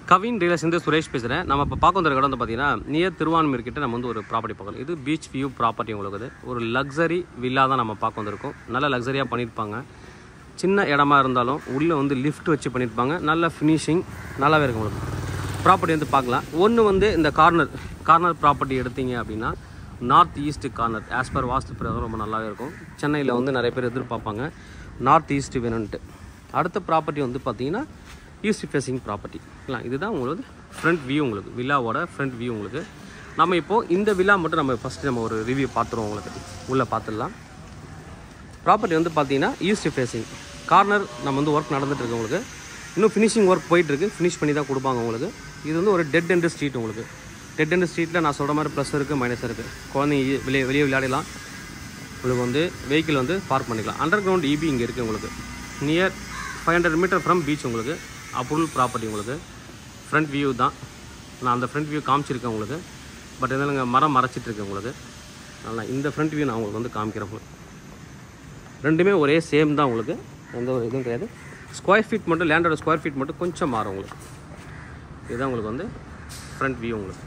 கவின் டீலர்ஸ்லேருந்து சுரேஷ் பேசுகிறேன் நம்ம இப்போ பார்க்க வந்த இடம் வந்து பார்த்தீங்கன்னா நியர் திருவான்மீர் கிட்ட நம்ம வந்து ஒரு ப்ராப்பர்ட்டி பார்க்கணும் இது பீச் வியூ ப்ராப்பர்ட்டி உங்களுக்கு இது. ஒரு லக்ஸரி வில்லா தான் நம்ம பார்க்க வந்திருக்கோம் நல்ல லக்ஸரியாக பண்ணியிருப்பாங்க சின்ன இடமா இருந்தாலும் உள்ளே வந்து லிஃப்ட் வச்சு பண்ணியிருப்பாங்க நல்ல ஃபினிஷிங் நல்லாவே இருக்கும் உங்களுக்கு ப்ராப்பர்ட்டி வந்து பார்க்கலாம் ஒன்று வந்து இந்த கார்னர் கார்னர் ப்ராப்பர்ட்டி எடுத்தீங்க அப்படின்னா north east corner as per vastu பிரகாரம் ரொம்ப நல்லாவே இருக்கும் சென்னையில் வந்து நிறைய பேர் எதிர்பார்ப்பாங்க நார்த் ஈஸ்ட் வேணும்ன்ட்டு அடுத்த ப்ராப்பர்ட்டி வந்து பார்த்தீங்கன்னா ஈஸ்ட் ஃபேசிங் ப்ராப்பர்ட்டி இல்லை இதுதான் உங்களுக்கு ஃப்ரண்ட் வியூ உங்களுக்கு வில்லாவோட ஃப்ரண்ட் வியூ உங்களுக்கு நம்ம இப்போது இந்த வில்லா மட்டும் நம்ம ஃபஸ்ட்டு நம்ம ஒரு ரிவ்யூ பார்த்துருவோம் உங்களுக்கு உள்ளே பார்த்துடலாம் ப்ராப்பர்ட்டி வந்து பார்த்தீங்கன்னா ஈஸ்ட் ஃபேசிங் கார்னர் நம்ம வந்து ஒர்க் நடந்துட்டு இருக்கு உங்களுக்கு இன்னும் ஃபினிஷிங் ஒர்க் போயிட்டுருக்கு ஃபினிஷ் பண்ணி தான் கொடுப்பாங்க உங்களுக்கு இது வந்து ஒரு டெட் எண்டு ஸ்ட்ரீட் உங்களுக்கு டெட் எண்டு ஸ்ட்ரீட்டில் நான் சொல்கிற மாதிரி ப்ளஸ் இருக்குது மைனஸ் இருக்குது குழந்தைங்க வெளியே வெளியே விளையாடலாம் உங்களுக்கு வந்து வெஹிக்கிள் வந்து பார்க் பண்ணிக்கலாம் அண்டர் கிரவுண்ட் இபி இங்கே இருக்குது உங்களுக்கு near five hundred metre from beach உங்களுக்கு அப்ரூவல் ப்ராப்பர்ட்டி உங்களுக்கு ஃப்ரண்ட் வியூ தான் நான் அந்த ஃப்ரண்ட் வியூ காமிச்சிருக்கேன் உங்களுக்கு பட் இருந்தாலும் இங்கே மரம் மறைச்சிட்டு இருக்கு உங்களுக்கு அதனால் இந்த ஃப்ரண்ட் வியூ நான் உங்களுக்கு வந்து காமிக்கிறேன் உங்களுக்கு. ரெண்டுமே ஒரே சேம் தான் உங்களுக்கு எந்த ஒரு இதுவும் கிடையாது ஸ்கொயர் ஃபீட் மட்டும் லேண்டோட ஸ்கொயர் ஃபீட் மட்டும் கொஞ்சம் மாறும் உங்களுக்கு இதுதான் உங்களுக்கு வந்து ஃப்ரண்ட் வியூ உங்களுக்கு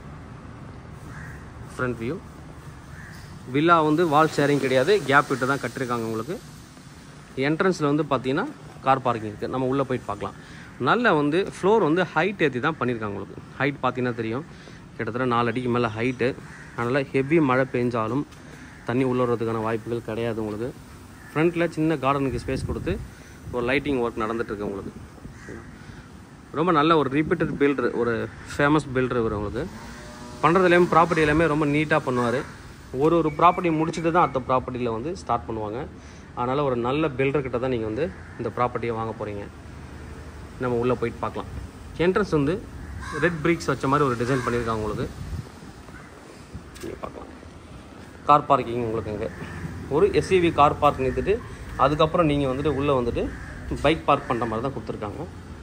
ஃப்ரண்ட் வியூ வில்லா வந்து வால் ஷேரிங் கிடையாது கேப் விட்டு தான் கட்டிருக்காங்க உங்களுக்கு என்ட்ரன்ஸில் வந்து பார்த்தீங்கன்னா கார் பார்க்கிங் இருக்குது நம்ம உள்ளே போயிட்டு பார்க்கலாம் நல்ல வந்து ஃப்ளோர் வந்து ஹைட் ஏற்றி தான் பண்ணியிருக்காங்க உங்களுக்கு ஹைட் பார்த்தீங்கன்னா தெரியும் கிட்டத்தட்ட நாலு அடிக்கு மேலே ஹைட்டு அதனால் ஹெவி மழை பெஞ்சாலும் தண்ணி உள்ள வர்றதுக்கான வாய்ப்புகள் கிடையாது உங்களுக்கு ஃப்ரண்ட்டில் சின்ன கார்டனுக்கு ஸ்பேஸ் கொடுத்து ஒரு லைட்டிங் ஒர்க் நடந்துட்டுருக்கு உங்களுக்கு ரொம்ப நல்ல ஒரு ரிப்பீட்டட் பில்டர் ஒரு ஃபேமஸ் பில்டர் இவர் உங்களுக்கு பண்ணுறதுலேயும் ப்ராப்பர்ட்டி எல்லாமே ரொம்ப நீட்டாக பண்ணுவார் ஒரு ஒரு ப்ராப்பர்ட்டி முடிச்சுட்டு தான் அடுத்த ப்ராப்பர்ட்டியில் வந்து ஸ்டார்ட் பண்ணுவாங்க அதனால் ஒரு நல்ல பில்டர் கிட்ட தான் நீங்கள் வந்து இந்த ப்ராப்பர்ட்டியை வாங்க போகிறீங்க நம்ம உள்ளே போயிட்டு பார்க்கலாம் என்ட்ரன்ஸ் வந்து ரெட் பிரிக்ஸ் வச்ச மாதிரி ஒரு டிசைன் பண்ணியிருக்காங்க உங்களுக்கு நீங்கள் பார்க்கலாம் கார் பார்க்கிங் உங்களுக்கு இங்கே ஒரு எஸ்யூவி கார் பார்க் நிறுத்திட்டு அதுக்கப்புறம் நீங்கள் வந்துட்டு உள்ளே வந்துட்டு பைக் பார்க் பண்ணுற மாதிரி தான் கொடுத்துருக்காங்க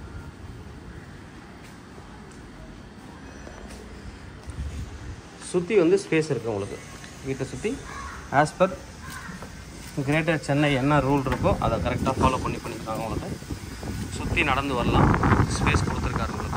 சுற்றி வந்து ஸ்பேஸ் இருக்குது உங்களுக்கு வீட்டை சுற்றி ஆஸ் பர் கிரேட்டர் சென்னை என்ன ரூல் இருக்கோ அதை கரெக்டாக ஃபாலோ பண்ணி பண்ணியிருக்காங்க உங்களுக்கு சுற்றி நடந்து வரலாம் ஸ்பேஸ் கொடுத்துருக்காரு உங்களுக்கு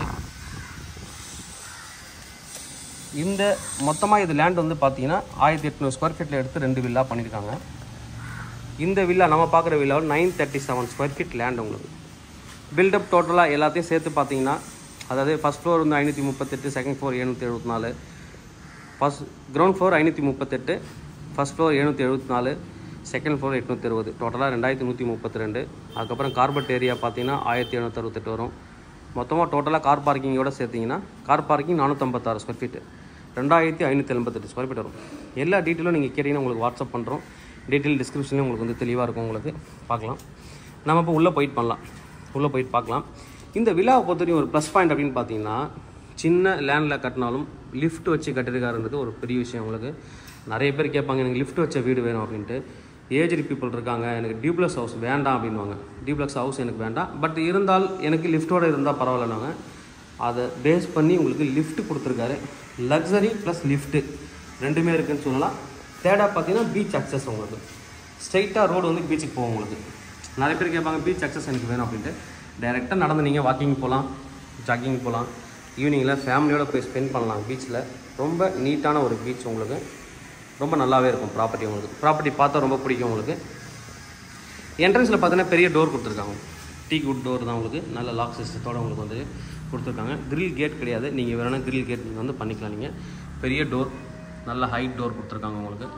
இந்த மொத்தமாக இது லேண்ட் வந்து பார்த்தீங்கன்னா ஆயிரத்தி எட்நூறு ஸ்கொயர் ஃபீட்டில் எடுத்து ரெண்டு வில்லா பண்ணியிருக்காங்க இந்த வில்லா நம்ம பார்க்குற வில்லாவில் nine thirty seven square feet land உங்களுக்கு பில்டப் டோட்டலாக எல்லாத்தையும் சேர்த்து பார்த்தீங்கன்னா அதாவது ஃபஸ்ட் ஃப்ளோர் வந்து ஐநூற்றி முப்பத்தெட்டு செகண்ட் ஃப்ளோர் எழுநூற்றி எழுபத்தி நாலு ஃபஸ்ட் கிரவுண்ட் ஃப்ளோர் ஐநூற்றி முப்பத்தெட்டு ஃபஸ்ட் ஃப்ளோர் எழுநூற்றி எழுபத்தி நாலு செகண்ட் ஃப்ளோர் எட்நூற்றி அறுபது டோட்டலாக ரெண்டாயிரத்தி நூற்றி முப்பத்தி ரெண்டு அதுக்கப்புறம் கார்பெட் ஏரியா பார்த்தீங்கன்னா ஆயிரத்தி எழுநூற்றி அறுபத்தெட்டு வரும் மொத்தமாக டோட்டலாக கார் பார்க்கிங்கோட சேர்த்திங்கன்னா கார் பார்க்கிங் நானூற்றம்பத்தாறு ஸ்கொயர் ஃபீட்டு ரெண்டாயிரத்தி ஐநூற்றி எண்பத்தெட்டு ஸ்கொயர் ஃபீட் வரும் எல்லா டீட்டெயிலும் நீங்கள் கேட்டிங்கன்னா உங்களுக்கு வாட்ஸ்அப் பண்ணுறோம் டீட்டெயில் டிஸ்கிரிப்ஷன்லேயும் உங்களுக்கு வந்து தெளிவாக இருக்கும் உங்களுக்கு பார்க்கலாம் நம்ம இப்போ உள்ளே போயிட்டு பண்ணலாம் உள்ளே போயிட்டு பார்க்கலாம் இந்த விழாவை பொறுத்தவரைக்கும் ஒரு ப்ளஸ் பாயிண்ட் அப்படின்னு பார்த்தீங்கன்னா சின்ன லேண்டில் கட்டினாலும் லிஃப்ட் வச்சு கட்டிருக்காருன்றது ஒரு பெரிய விஷயம் உங்களுக்கு நிறைய பேர் கேட்பாங்க எனக்கு லிஃப்ட் வச்ச வீடு வேணும் அப்படின்ட்டு ஏஜ்டு பீப்புள் இருக்காங்க எனக்கு டியூப்ளக்ஸ் ஹவுஸ் வேண்டாம் அப்படின்வாங்க டியூப்ளக்ஸ் ஹவுஸ் எனக்கு வேண்டாம் பட் இருந்தால் எனக்கு லிஃப்ட்டோட இருந்தால் பரவாயில்லனாங்க அதை பேஸ் பண்ணி உங்களுக்கு லிஃப்ட் கொடுத்துருக்காரு லக்ஸரி ப்ளஸ் லிஃப்ட்டு ரெண்டுமே இருக்குன்னு சொல்லலாம் தேர்டாக பார்த்தீங்கன்னா பீச் அக்சஸ் உங்களுக்கு ஸ்ட்ரைட்டாக ரோடு வந்து பீச்சுக்கு போகும் உங்களுக்கு நிறைய பேர் கேட்பாங்க பீச் அக்சஸ் எனக்கு வேணும் அப்படின்ட்டு டைரெக்டாக நடந்து நீங்கள் வாக்கிங் போகலாம் ஜாக்கிங் போகலாம் ஈவினிங்கில் ஃபேமிலியோட போய் ஸ்பெண்ட் பண்ணலாம் பீச்சில் ரொம்ப நீட்டான ஒரு பீச் உங்களுக்கு ரொம்ப நல்லாவே இருக்கும் ப்ராப்பர்ட்டி உங்களுக்கு ப்ராப்பர்ட்டி பார்த்தா ரொம்ப பிடிக்கும் உங்களுக்கு என்ட்ரன்ஸில் பார்த்தீங்கன்னா பெரிய டோர் கொடுத்துருக்காங்க டீ குட் டோர் தான் உங்களுக்கு நல்ல லாக் சிஸ்டத்தோடு உங்களுக்கு வந்து கொடுத்துருக்காங்க கிரில் கேட் கிடையாது நீங்கள் வேணும்னா கிரில் கேட் நீங்கள் வந்து பண்ணிக்கலாம் நீங்கள் பெரிய டோர் நல்ல ஹைட் டோர் கொடுத்துருக்காங்க உங்களுக்கு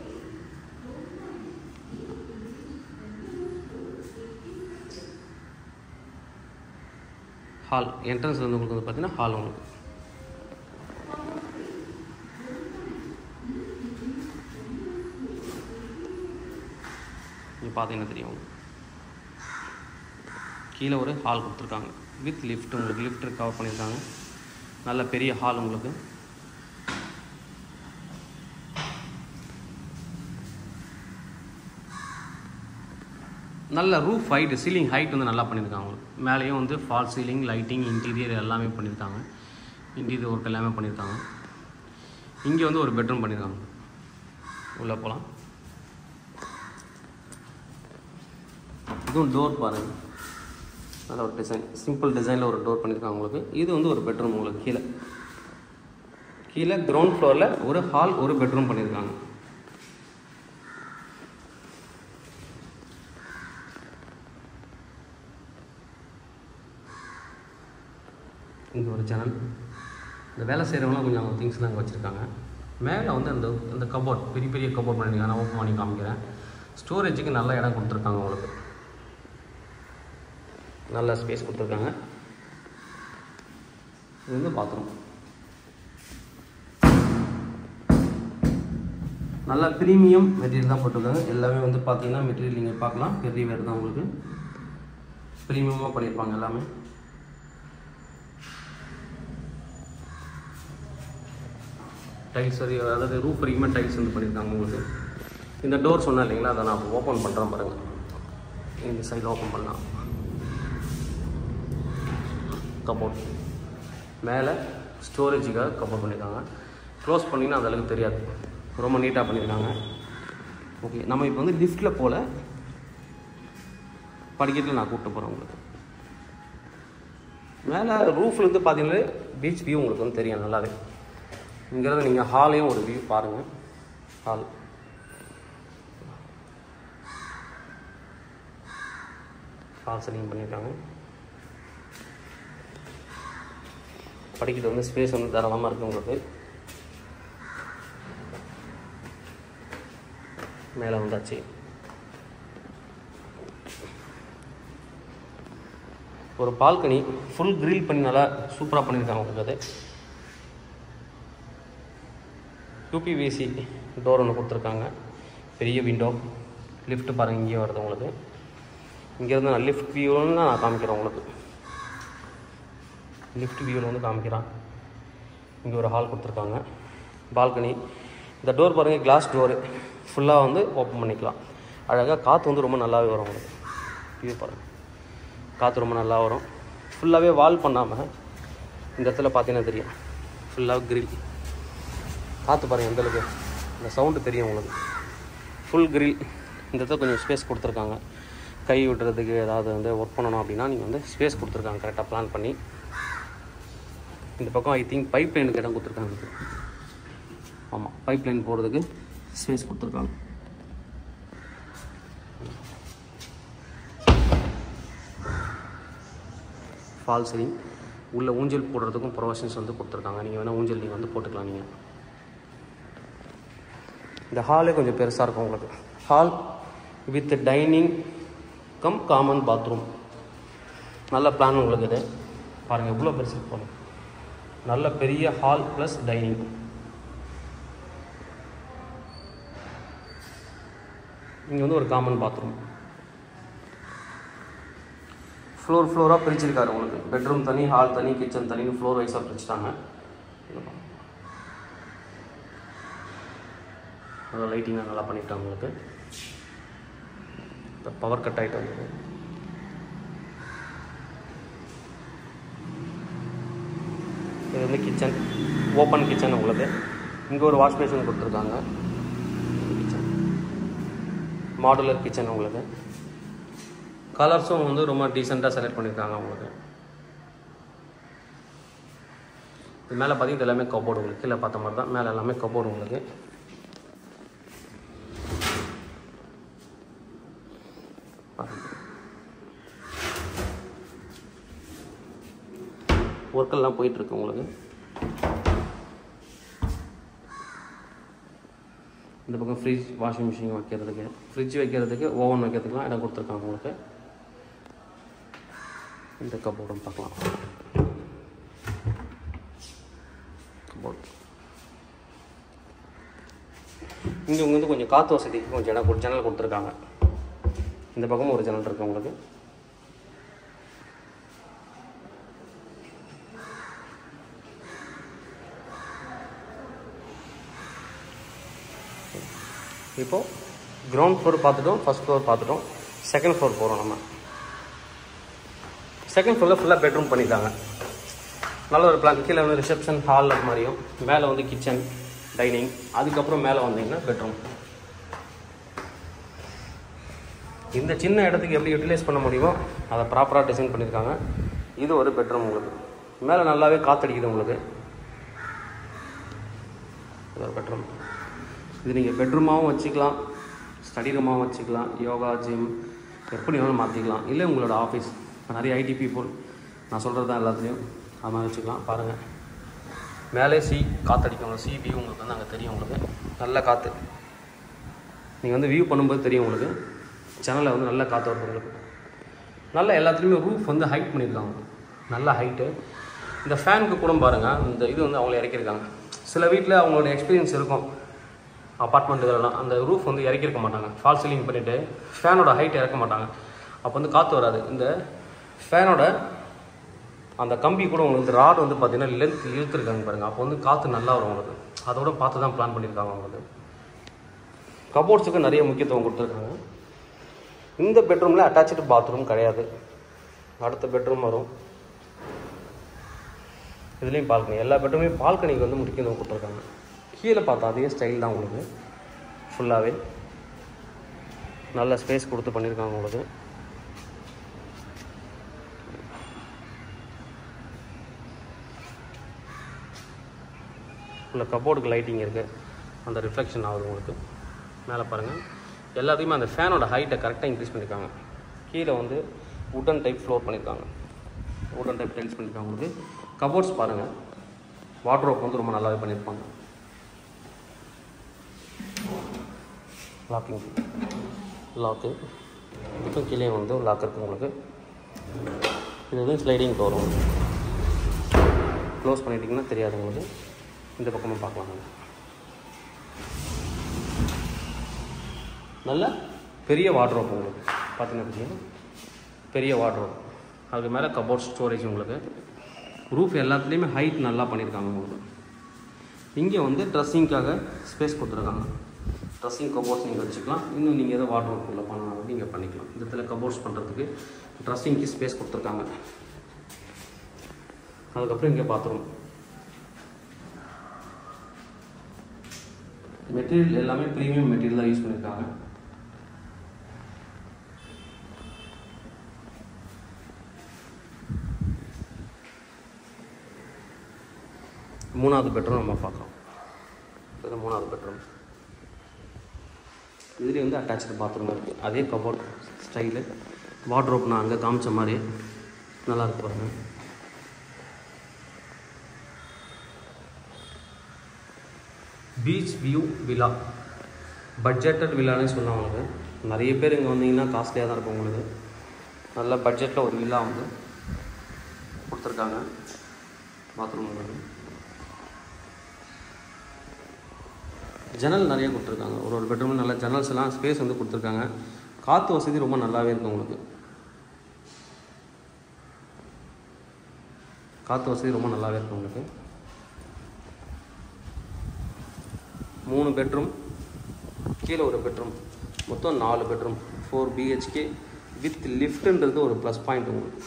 ஹால் என்ட்ரன்ஸ் வந்து உங்களுக்கு வந்து பார்த்தீங்கன்னா ஹால் உங்களுக்கு நீங்கள் பார்த்தீங்கன்னா தெரியும் உங்களுக்கு. கீழே ஒரு ஹால் கொடுத்துருக்காங்க வித் லிஃப்ட் உங்களுக்கு லிஃப்ட் கவர் பண்ணியிருக்காங்க நல்ல பெரிய ஹால் உங்களுக்கு நல்ல ரூஃப் ஹைட் சீலிங் ஹைட் வந்து நல்லா பண்ணியிருக்காங்க உங்களுக்கு மேலேயும் வந்து ஃபால் சீலிங் லைட்டிங் இன்டீரியர் எல்லாமே பண்ணியிருக்காங்க இன்டீரியர் ஒர்க் எல்லாமே பண்ணியிருக்காங்க இங்கே வந்து ஒரு பெட்ரூம் பண்ணியிருக்காங்க உள்ளே போகலாம் இதுவும் டோர் பாருங்கள் நல்ல ஒரு டிசைன் சிம்பிள் டிசைனில் ஒரு டோர் பண்ணியிருக்காங்க உங்களுக்கு இது வந்து ஒரு பெட்ரூம் உங்களுக்கு கீழே கீழே கிரவுண்ட் ஃப்ளோரில் ஒரு ஹால் ஒரு பெட்ரூம் பண்ணியிருக்காங்க இங்கே ஒரு ஜன்னல் இந்த வேலை செய்கிறவங்களாம் கொஞ்சம் அவங்க திங்ஸ்லாம் அங்கே வச்சுருக்காங்க மேலே வந்து அந்த அந்த கபோர்ட் பெரிய பெரிய கபோர்ட் பண்ணியிருக்காங்க நான் ஓப்பன் பண்ணி காமிக்கிறேன் ஸ்டோரேஜுக்கு நல்ல இடம் கொடுத்துருக்காங்க உங்களுக்கு நல்ல ஸ்பேஸ் கொடுத்துருக்காங்க இது வந்து பாத்ரூம் நல்ல ப்ரீமியம் மெட்டீரியல் தான் போட்டிருக்காங்க எல்லாமே வந்து பார்த்தீங்கன்னா மெட்டீரியல் நீங்கள் பார்க்கலாம் பெரிய வேறு தான் உங்களுக்கு ப்ரீமியமாக பண்ணியிருப்பாங்க எல்லாமே டைல்ஸ் வரி அதாவது ரூஃப் வரைக்குமே டைல்ஸ் வந்து பண்ணியிருக்காங்க உங்களுக்கு இந்த டோர் சொன்னேன் இல்லைங்களா அதை நான் ஓப்பன் பண்ணுறேன் பாருங்கள் இந்த சைடில் ஓப்பன் பண்ணலாம் கபோர்ட் மேலே ஸ்டோரேஜுக்காக கபோர்ட் பண்ணியிருக்காங்க க்ளோஸ் பண்ணிங்கன்னா அந்த அளவுக்கு தெரியாது ரொம்ப நீட்டாக பண்ணியிருக்காங்க ஓகே நம்ம இப்போ வந்து லிஃப்ட்டில் போல் படிக்கட்டில் நான் கூப்பிட்டு போகிறேன் உங்களுக்கு மேலே ரூஃப்லேருந்து பார்த்தீங்கன்னா பீச் வியூ உங்களுக்கு வந்து தெரியும் நல்லாவே இங்கேருந்து நீங்கள் ஹாலையும் ஒரு வியூ பாருங்கள் ஹால் ஹால் செட்டிங் பண்ணியிருக்காங்க படிக்கிறது வந்து ஸ்பேஸ் வந்து தாராளமாக இருக்குது உங்களுக்கு மேலே வந்தாச்சு ஒரு பால்கனி ஃபுல் கிரில் பண்ணி நல்லா சூப்பராக பண்ணியிருக்காங்க உங்களுக்கு அது யூபிவிசி டோர் ஒன்று கொடுத்துருக்காங்க பெரிய விண்டோ லிஃப்ட் பாருங்கள் இங்கேயே வருது உங்களுக்கு இங்கேருந்து நான் லிஃப்ட் வியூன்னு நான் காமிக்கிறேன் உங்களுக்கு லிஃப்ட் வியூவில் வந்து காமிக்கிறான் இங்கே ஒரு ஹால் கொடுத்துருக்காங்க பால்கனி இந்த டோர் பாருங்கள் கிளாஸ் டோரு ஃபுல்லாக வந்து ஓப்பன் பண்ணிக்கலாம் அழகாக காற்று வந்து ரொம்ப நல்லாவே வரும் உங்களுக்கு வியூ பாருங்கள் காற்று ரொம்ப நல்லா வரும் ஃபுல்லாகவே வால் பண்ணாமல் இந்த இடத்துல பார்த்தீங்கன்னா தெரியும் ஃபுல்லாக கிரில் காற்று பாருங்கள் எந்தளவுக்கு இந்த சவுண்டு தெரியும் உங்களுக்கு ஃபுல் கிரில் இந்த இடத்துல கொஞ்சம் ஸ்பேஸ் கொடுத்துருக்காங்க கை விட்டுறதுக்கு ஏதாவது வந்து ஒர்க் பண்ணணும் அப்படின்னா நீங்கள் வந்து ஸ்பேஸ் கொடுத்துருக்காங்க கரெக்டாக பிளான் பண்ணி இந்த பக்கம் ஐ திங்க் பைப் லைனுக்கு இடம் கொடுத்துருக்காங்க ஆமாம் பைப் லைன் போகிறதுக்கு ஸ்பேஸ் கொடுத்துருக்காங்க ஃபால் சீலிங் உள்ள ஊஞ்சல் போடுறதுக்கும் ப்ரொவிஷன்ஸ் வந்து கொடுத்துருக்காங்க நீங்கள் வேணால் ஊஞ்சல் நீங்கள் வந்து போட்டுக்கலாம் நீங்கள் இந்த ஹாலே கொஞ்சம் பெருசாக இருக்கும் உங்களுக்கு hall with dining cum common bathroom நல்ல பிளான் உங்களுக்கு இது பாருங்கள் எவ்வளோ பெருசு போகணும் நல்ல பெரிய ஹால் ப்ளஸ் டைனிங் இங்கே வந்து ஒரு காமன் பாத்ரூம் ஃப்ளோர் ஃப்ளோராக பிரிச்சிருக்காரு உங்களுக்கு பெட்ரூம் தனி ஹால் தனி கிச்சன் தனின்னு ஃப்ளோர் வைஸாக பிரிச்சுட்டாங்க நல்லா லைட்டிங்லாம் நல்லா பண்ணிட்டாங்க உங்களுக்கு இப்போ பவர் கட் ஆகிட்டு வந்தது இது வந்து கிச்சன் ஓப்பன் கிச்சன் உங்களுக்கு இங்கே ஒரு வாஷ் பேஷன் கொடுத்துருக்காங்க கிச்சன் மாடுலர் கிச்சன் உங்களுக்கு கலர்ஸும் வந்து ரொம்ப டீசெண்டாக செலக்ட் பண்ணியிருக்காங்க உங்களுக்கு இது மேலே பார்த்தீங்கன்னா இது எல்லாமே கபோர்டு உங்களுக்கு கீழே பார்த்த மாதிரி தான் மேலே எல்லாமே கபோர்டு உங்களுக்கு ஒர்க்கெல்லாம் போயிட்டுருக்கு உங்களுக்கு இந்த பக்கம் ஃப்ரிட்ஜ் வாஷிங் மிஷின் வைக்கிறதுக்கு ஃப்ரிட்ஜ் வைக்கிறதுக்கு ஓவன் வைக்கிறதுக்குலாம் இடம் கொடுத்துருக்காங்க உங்களுக்கு இந்த கபோர்டும் பார்க்கலாம் கபோர்டு இங்கே வந்து கொஞ்சம் காற்று வசதிக்கு கொஞ்சம் இடம் கொடு- ஜன்னல் கொடுத்துருக்காங்க இந்த பக்கமும் ஒரு ஜன்னல் இருக்குது உங்களுக்கு இப்போது கிரவுண்ட் ஃப்ளோர் பார்த்துட்டோம் ஃபர்ஸ்ட் ஃப்ளோர் பார்த்துட்டோம் செகண்ட் ஃப்ளோர் போகிறோம் நம்ம செகண்ட் ஃப்ளோரில் ஃபுல்லாக பெட்ரூம் பண்ணிட்டாங்க நல்ல ஒரு பிளான் கீழே வந்து ரிசப்ஷன் ஹால் அது மாதிரியும் மேலே வந்து கிச்சன் டைனிங் அதுக்கப்புறம் மேலே வந்தீங்கன்னா பெட்ரூம் இந்த சின்ன இடத்துக்கு எப்படி யூட்டிலைஸ் பண்ண முடியுமோ அதை ப்ராப்பராக டிசைன் பண்ணியிருக்காங்க இது ஒரு பெட்ரூம் உங்களுக்கு மேலே நல்லாவே காற்றடிக்குது உங்களுக்கு இது ஒரு பெட்ரூம் இது நீங்கள் பெட்ரூமாகவும் வச்சுக்கலாம் ஸ்டடி ரூமாகவும் வச்சுக்கலாம் யோகா ஜிம் எப்படி வேணாலும் மாற்றிக்கலாம் இல்லை உங்களோட ஆஃபீஸ் இப்போ நிறைய ஐடி பீப்புள் நான் சொல்கிறது தான் எல்லாத்துலேயும் அது மாதிரி வச்சுக்கலாம் பாருங்கள் மேலே சி காற்றடிக்கும் சி வியூ உங்களுக்கு வந்து அங்கே தெரியும் உங்களுக்கு நல்ல காற்று நீங்கள் வந்து வியூ பண்ணும்போது தெரியும் உங்களுக்கு சேனலில் வந்து நல்ல காற்று வருது உங்களுக்கு நல்ல எல்லாத்துலேயுமே ரூஃப் வந்து ஹைட் பண்ணியிருக்காங்க நல்ல ஹைட்டு இந்த ஃபேனுக்கு கூட பாருங்கள் இந்த இது வந்து அவங்கள இறக்கியிருக்காங்க சில வீட்டில் அவங்களோட எக்ஸ்பீரியன்ஸ் இருக்கும் அப்பார்ட்மெண்ட்டுகளெல்லாம் அந்த ரூஃப் வந்து இறக்கியிருக்க மாட்டாங்க ஃபால் சீலிங் பண்ணிவிட்டு ஃபேனோட ஹைட் இறக்க மாட்டாங்க அப்போ வந்து காற்று வராது இந்த ஃபேனோட அந்த கம்பி கூட உங்களுக்கு ராட் வந்து பார்த்தீங்கன்னா லென்த் இழுத்துருக்காங்க பாருங்கள் அப்போ வந்து காற்று நல்லா வரும் உங்களுக்கு அதோட பார்த்து தான் பிளான் பண்ணியிருக்காங்க உங்களுக்கு கபோர்ட்ஸுக்கு நிறைய முக்கியத்துவம் கொடுத்துருக்காங்க இந்த பெட்ரூமில் அட்டாச்சு பாத்ரூம் கிடையாது அடுத்த பெட்ரூம் வரும் இதுலேயும் பால்கனி எல்லா பெட்ரூமே பால்கனிக்கு வந்து முக்கியத்துவம் கொடுத்துருக்காங்க கீழே பார்த்தா அதே ஸ்டைல் தான் உங்களுக்கு ஃபுல்லாகவே நல்ல ஸ்பேஸ் கொடுத்து பண்ணியிருக்காங்க உங்களுக்கு உள்ள கபோர்டுக்கு லைட்டிங் இருக்குது அந்த ரிஃப்ளெக்ஷன் ஆகுது உங்களுக்கு மேலே பாருங்கள் எல்லாத்தையுமே அந்த ஃபேனோட ஹைட்டை கரெக்டாக இன்க்ரீஸ் பண்ணியிருக்காங்க கீழே வந்து உட்டன் டைப் ஃப்ளோர் பண்ணியிருக்காங்க உட்டன் டைப் டைல்ஸ் பண்ணியிருக்காங்க உங்களுக்கு கபோர்ட்ஸ் பாருங்கள் வாட்ரோப் வந்து ரொம்ப நல்லாவே பண்ணியிருப்பாங்க லாக்கிங் லாக்கு இதுக்கும் கீழே வந்து ஒரு லாக் இருக்குது உங்களுக்கு இது வந்து ஸ்லைடிங் டோர் உங்களுக்கு க்ளோஸ் பண்ணிட்டீங்கன்னா தெரியாது உங்களுக்கு இந்த பக்கமும் பார்க்கலாம் நம்ம நல்ல பெரிய வாட்ரோப் உங்களுக்கு பார்த்தீங்கன்னா தெரியும் பெரிய வாட்ரோப் அதுக்கு மேலே கபோர்ட் ஸ்டோரேஜ் உங்களுக்கு ரூஃப் எல்லாத்துலேயுமே ஹைட் நல்லா பண்ணியிருக்காங்க உங்களுக்கு இங்கே வந்து ட்ரெஸ்ஸிங்க்காக ஸ்பேஸ் கொடுத்துருக்காங்க ட்ரெஸ்ஸிங் கபோர்ட்ஸ் நீங்கள் வச்சுக்கலாம் இன்னும் நீங்கள் எதோ வாட்ரோப் உள்ள பண்ணலாம் நீங்கள் பண்ணிக்கலாம் இந்த இடத்துல கபோர்ட்ஸ் பண்ணுறதுக்கு ட்ரெஸ்ஸிங்க்கு ஸ்பேஸ் கொடுத்துருக்காங்க அதுக்கப்புறம் இங்கே பாத்ரூம் மெட்டீரியல் எல்லாமே ப்ரீமியம் மெட்டீரியல் தான் யூஸ் பண்ணியிருக்காங்க மூணாவது பெட்ரூம் நம்ம பார்க்குறோம் இது மூணாவது பெட்ரூம் இதுலேயே வந்து அட்டாச்சு பாத்ரூம் இருக்குது அதே கபோர்ட் ஸ்டைலு வார்ட்ரோப் நான் அங்கே காமிச்ச மாதிரி நல்லா இருக்கு பாருங்க பீச் வியூ வில்லா பட்ஜெட்டட் வில்லானே சொல்லலாம் உங்களுக்கு நிறைய பேர் இங்கே வந்தீங்கன்னா காஸ்ட்லியாக தான் இருக்கும் உங்களுக்கு நல்ல பட்ஜெட்டில் ஒரு வில்லா வந்து கொடுத்துருக்காங்க பாத்ரூம் உங்களுக்கு ஜன்னல் நிறைய கொடுத்துருக்காங்க ஒரு ஒரு பெட்ரூமில் நல்ல ஜன்னல்ஸ் எல்லாம் ஸ்பேஸ் வந்து கொடுத்துருக்காங்க காற்று வசதி ரொம்ப நல்லாவே இருக்கும் உங்களுக்கு காற்று வசதி ரொம்ப நல்லாவே இருக்கும் உங்களுக்கு மூணு பெட்ரூம் கீழே ஒரு பெட்ரூம் மொத்தம் நாலு பெட்ரூம் ஃபோர் பிஹெச்கே வித் லிஃப்ட்ன்றது ஒரு ப்ளஸ் பாயிண்ட் உங்களுக்கு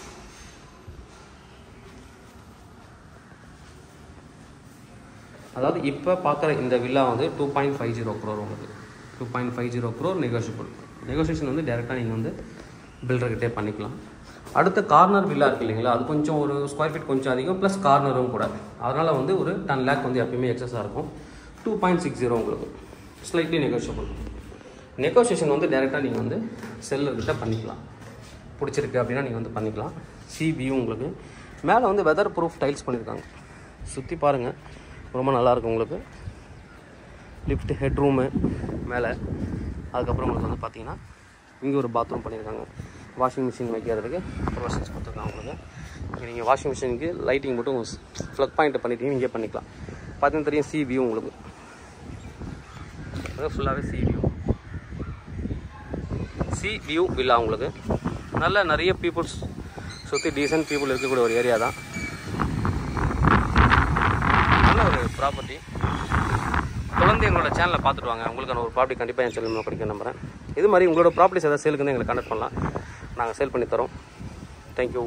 அதாவது இப்போ பார்க்குற இந்த வில்லா வந்து two point five zero crore உங்களுக்கு two point five zero crore negotiable negotiation வந்து டேரெக்டாக நீங்கள் வந்து பில்டர்கிட்டே பண்ணிக்கலாம் அடுத்த கார்னர் வில்லா இருக்கு இல்லைங்களா அது கொஞ்சம் ஒரு ஸ்கொயர் ஃபீட் கொஞ்சம் அதிகம் ப்ளஸ் கார்னரும் கூட அதனால் வந்து ஒரு டென் லேக் வந்து எப்பயுமே எக்ஸஸாக இருக்கும் டூ பாயிண்ட் சிக்ஸ் ஜீரோ உங்களுக்கு ஸ்லைட்லி நெகோஷியபிள் நெகோசியேஷன் வந்து டேரெக்டாக நீங்கள் வந்து செல்லர்கிட்ட பண்ணிக்கலாம் பிடிச்சிருக்கு அப்படின்னா நீங்கள் வந்து பண்ணிக்கலாம் சிபியும் உங்களுக்கு மேலே வந்து வெதர் ப்ரூஃப் டைல்ஸ் பண்ணியிருக்காங்க சுற்றி பாருங்கள் ரொம்ப நல்லாயிருக்கும் உங்களுக்கு லிஃப்ட் ஹெட் ரூமு மேலே அதுக்கப்புறம் உங்களுக்கு வந்து பார்த்தீங்கன்னா இங்கே ஒரு பாத்ரூம் பண்ணியிருக்காங்க வாஷிங் மிஷின் வைக்கிறதுக்கு ப்ரொவிஷன்ஸ் கொடுத்துருக்காங்க உங்களுக்கு இங்கே நீங்கள் வாஷிங் மிஷினுக்கு லைட்டிங் மட்டும் ஃப்ளக் பாயிண்ட் பண்ணிட்டீங்க இங்கே பண்ணிக்கலாம் பார்த்தீங்கன்னா தெரியும் சி வியூ உங்களுக்கு ஃபுல்லாகவே sea view sea view villa உங்களுக்கு நல்ல நிறைய பீப்புள்ஸ் சுற்றி டீசன்ட் பீப்புள் இருக்கக்கூடிய ஒரு ஏரியா தான் நல்ல ஒரு ப்ராப்பர்ட்டி தொடர்ந்து எங்களோட சேனலை பார்த்துட்டு வாங்க உங்களுக்கான ஒரு ப்ராப்பர்ட்டி கண்டிப்பாக என் சேனல் கிடைக்கும் நம்புறேன் இது மாதிரி உங்களோட ப்ராப்பர்ட்டிஸ் ஏதாவது சேலுக்கு வந்து எங்களை கனெக்ட் பண்ணலாம் நாங்கள் சேல் பண்ணி தரோம் தேங்க்யூ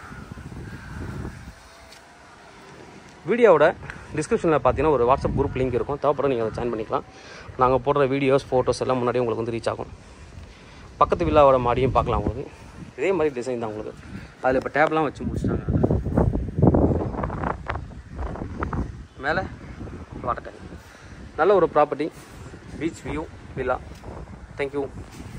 வீடியோவோட டிஸ்கிரிப்ஷனில் பார்த்தீங்கன்னா ஒரு வாட்ஸ்அப் குரூப் லிங்க் இருக்கும் தேவைப்பட நீங்கள் அதை ஜாயின் பண்ணிக்கலாம் நாங்கள் போடுற வீடியோஸ் ஃபோட்டோஸ் எல்லாம் முன்னாடியே உங்களுக்கு வந்து ரீச் ஆகும் பக்கத்து வில்லாவோட மாடியும் பார்க்கலாம் உங்களுக்கு இதே மாதிரி டிசைன் தான் உங்களுக்கு அதில் இப்போ டேப்லாம் வச்சு முடிச்சிட்டாங்க மேலே வாட்டர் டேங்க் நல்ல ஒரு property beach view villa thank you